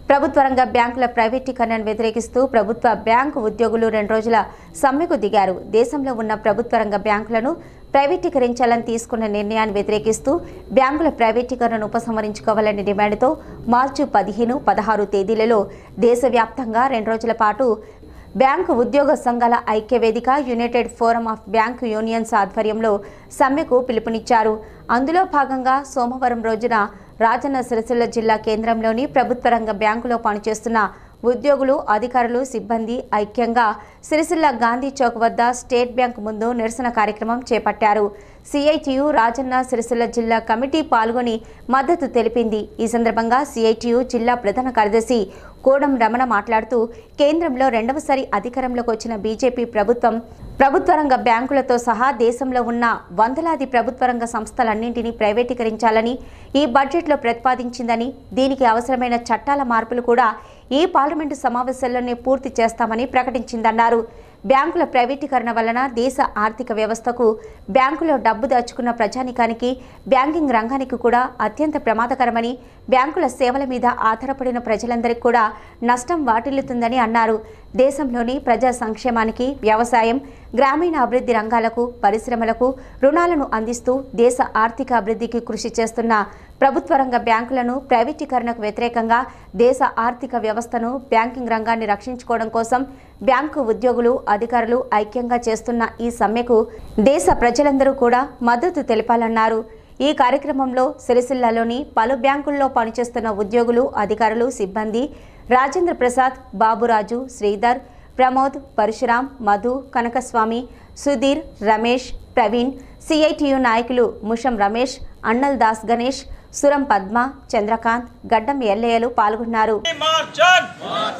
ప్రభుత్వ రంగ బ్యాంకుల ప్రైవేటీకరణను వ్యతిరేకిస్తూ ప్రభుత్వ బ్యాంకు ఉద్యోగులు రెండు రోజుల సమ్మెకు దిగారు దేశంలో ఉన్న ప్రభుత్వ రంగ బ్యాంకులను ప్రైవేటీకరించాలని తీసుకున్న నిర్ణయాన్ని వ్యతిరేకిస్తూ బ్యాంకుల ప్రైవేటీకరణను ఉపసంహరించుకోవాలనే డిమాండ్తో మార్చి పదిహేను పదహారు తేదీలలో దేశవ్యాప్తంగా రెండు రోజుల పాటు బ్యాంకు ఉద్యోగ సంఘాల ఐక్య వేదిక united forum of bank unions ఆధ్వర్యంలో సమ్మెకు పిలుపునిచ్చారు అందులో భాగంగా సోమవారం రోజున రాజన్న సిరిసిల్ల జిల్లా కేంద్రంలోని ప్రభుత్వ రంగ బ్యాంకులో పనిచేస్తున్న ఉద్యోగులు అధికారులు సిబ్బంది ఐక్యంగా సిరిసిల్ల గాంధీ చౌక్ వద్ద స్టేట్ బ్యాంక్ ముందు నిరసన కార్యక్రమం చేపట్టారు సిఐటియు రాజన్న సిరిసిల్ల జిల్లా కమిటీ పాల్గొని మద్దతు తెలిపింది ఈ సందర్భంగా సిఐటియు జిల్లా ప్రధాన కార్యదర్శి కోడం రమణ మాట్లాడుతూ కేంద్రంలో రెండవసారి అధికారంలోకి వచ్చిన బీజేపీ ప్రభుత్వం ప్రభుత్వ రంగ బ్యాంకులతో సహా దేశంలో ఉన్న వందలాది ప్రభుత్వ రంగ సంస్థలన్నింటినీ ప్రైవేటీకరించాలని ఈ బడ్జెట్లో ప్రతిపాదించిందని దీనికి అవసరమైన చట్టాల మార్పులు కూడా ఈ పార్లమెంటు సమావేశాల్లోనే పూర్తి చేస్తామని ప్రకటించిందన్నారు బ్యాంకుల ప్రైవేటీకరణ వలన దేశ ఆర్థిక వ్యవస్థకు బ్యాంకులో డబ్బు దాచుకున్న ప్రజానికానికి బ్యాంకింగ్ రంగానికి కూడా అత్యంత ప్రమాదకరమని బ్యాంకుల సేవల మీద ఆధారపడిన ప్రజలందరికీ కూడా నష్టం వాటిల్లుతుందని అన్నారు దేశంలోని ప్రజా సంక్షేమానికి వ్యవసాయం గ్రామీణ అభివృద్ధి రంగాలకు పరిశ్రమలకు రుణాలను అందిస్తూ దేశ ఆర్థిక అభివృద్ధికి కృషి చేస్తున్న ప్రభుత్వ రంగ బ్యాంకులను ప్రైవేటీకరణకు వ్యతిరేకంగా దేశ ఆర్థిక వ్యవస్థను బ్యాంకింగ్ రంగాన్ని రక్షించుకోవడం కోసం బ్యాంకు ఉద్యోగులు అధికారులు ఐక్యంగా చేస్తున్న ఈ సమ్మెకు దేశ ప్రజలందరూ కూడా మద్దతు తెలిపాలన్నారు ఈ కార్యక్రమంలో సిరిసిల్లాలోని పలు బ్యాంకుల్లో పనిచేస్తున్న ఉద్యోగులు అధికారులు సిబ్బంది రాజేంద్ర ప్రసాద్ బాబురాజు శ్రీధర్ ప్రమోద్ పరశురాం మధు కనకస్వామి సుధీర్ రమేష్ ప్రవీణ్ సిఐటియు నాయకులు ముషం రమేష్ అన్నల్ దాస్ గణేష్ సురం పద్మ చంద్రకాంత్ గడ్డం ఎల్లయ్యలు పాల్గొన్నారు మార్చన్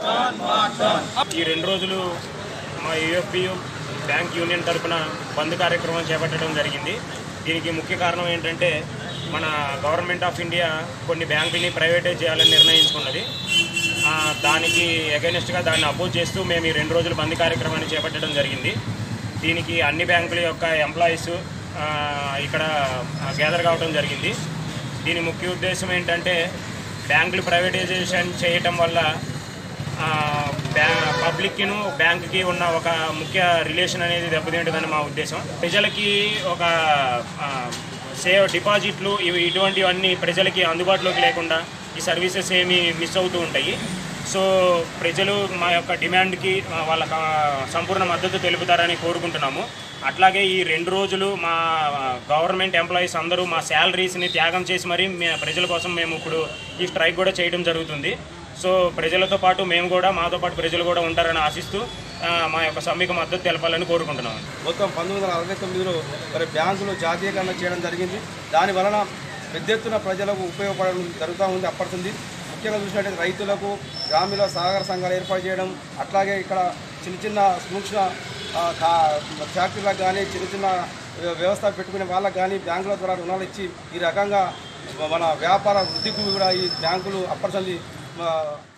ఈ రెండు రోజులు మా యూఎఫ్బియు బ్యాంక్ యూనియన్ తరపున బంద్ కార్యక్రమం చేపట్టడం జరిగింది దీనికి ముఖ్య కారణం ఏంటంటే మన గవర్నమెంట్ ఆఫ్ ఇండియా కొన్ని బ్యాంకుల్ని ప్రైవేటైజ్ చేయాలని నిర్ణయించుకున్నది ఆ, దానికి అగైనెస్ట్గా దాన్ని అపోజ్ చేస్తూ మేము ఈ రెండు రోజులు బంద్ కార్యక్రమాన్ని చేపట్టడం జరిగింది దీనికి అన్ని బ్యాంకుల యొక్క ఎంప్లాయీస్ ఇక్కడ గ్యాదర్ కావడం జరిగింది దీని ముఖ్య ఉద్దేశం ఏంటంటే బ్యాంకులు ప్రైవేటైజేషన్ చేయటం వల్ల ఆ, బ్యా పబ్లిక్కిను బ్యాంకుకి ఉన్న ఒక ముఖ్య రిలేషన్ అనేది దెబ్బతింటుందని మా ఉద్దేశం ప్రజలకి ఒక ఆ, సేవ్ డిపాజిట్లు ఇవి ఇటువంటివన్నీ ప్రజలకి అందుబాటులోకి లేకుండా ఈ సర్వీసెస్ ఏమి మిస్ అవుతూ ఉంటాయి సో ప్రజలు మా యొక్క డిమాండ్కి ఆ, వాళ్ళ కా- సంపూర్ణ మద్దతు తెలుపుతారని కోరుకుంటున్నాము అట్లాగే ఈ రెండు రోజులు మా గవర్నమెంట్ ఎంప్లాయీస్ అందరూ మా శాలరీస్ని త్యాగం చేసి మరీ మే ప్రజల కోసం మేము ఇప్పుడు ఈ స్ట్రైక్ కూడా చేయడం జరుగుతుంది సో ప్రజలతో పాటు మేము కూడా మాతో పాటు ప్రజలు కూడా ఉంటారని ఆశిస్తూ ఆ, మా యొక్క సమ్మెకు మద్దతు తెలపాలని కోరుకుంటున్నాము మొత్తం పంతొమ్మిది వందల అరవై తొమ్మిదిలో మరి బ్యాంకులు జాతీయకరణ చేయడం జరిగింది దాని వలన పెద్ద ఎత్తున ప్రజలకు ఉపయోగపడడం జరుగుతూ ఉంది అప్పడుతుంది ముఖ్యంగా చూసినట్టయితే రైతులకు గ్రామీణ సహకార సంఘాలు ఏర్పాటు చేయడం అట్లాగే ఇక్కడ చిన్న చిన్న సూక్ష్మ ఆ, కా- ఫ్యాక్టరీలకు కానీ చిన్న చిన్న వ్యవస్థ పెట్టుకునే వాళ్ళకి కానీ బ్యాంకుల ద్వారా రుణాలు ఇచ్చి ఈ రకంగా మన వ్యాపార వృద్ధికి కూడా ఈ బ్యాంకులు అప్పటిసంది